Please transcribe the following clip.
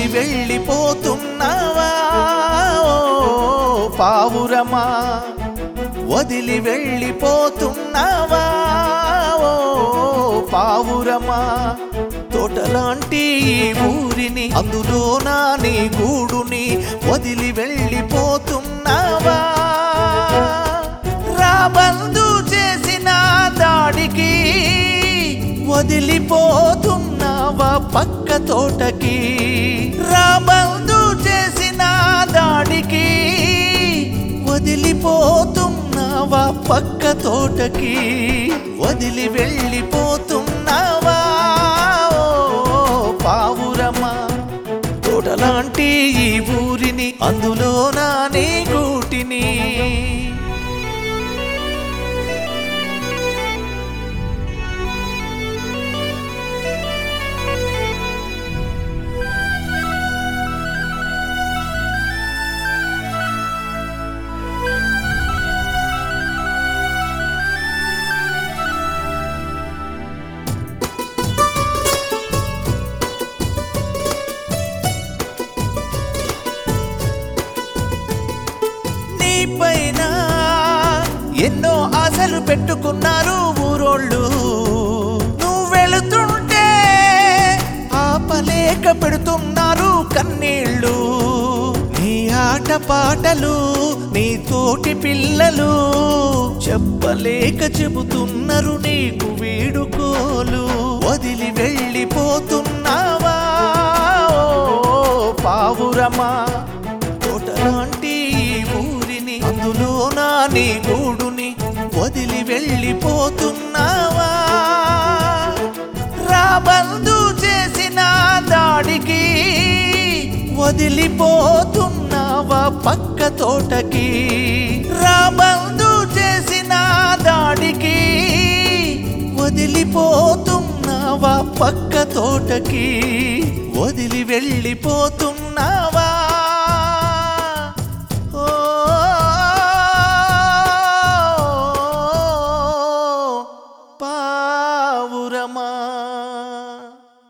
వెళ్ళిపోతున్నావా ఓ పావురమా వదిలి వెళ్ళిపోతున్నావా ఓ పావురమా తోటలాంటి ఈ ఊరిని అందులో నా నీ గూడుని వదిలి వెళ్ళిపోతున్నావా రాబందు చేసిన దాడికి వదిలిపోతున్నావా పక్క తోటకి రాబందు చేసిన దాడికి వదిలిపోతున్నావా పక్క తోటకి వదిలి వెళ్ళిపోతున్నావా ఓ పావురమా తోటలాంటి ఈ ఊరిని అందులో నా నీ గూటిని నీ పైన ఎన్నో ఆశలు పెట్టుకున్నారు ఊరోళ్ళు నువ్వు వెళుతుంటే ఆపలేక పెడుతున్నారు కన్నీళ్ళు నీ ఆట పాటలు నీ తోటి పిల్లలు చెప్పలేక చెబుతున్నారు నీకు వీడుకోలు వదిలి వెళ్ళిపోతున్నావా ఓ పావురమా తోటలాంటి ఈ ఊరిని అందులో నా నీ గూడుని వదిలి వెళ్ళిపోతున్నావా రాబందు చేసిన దాడికి వదిలిపోతున్నావా పక్క తోటకి రాబందు చేసిన దాడికి వదిలిపోతున్నావా పక్క తోటకి వదిలి వెళ్ళిపోతున్నావా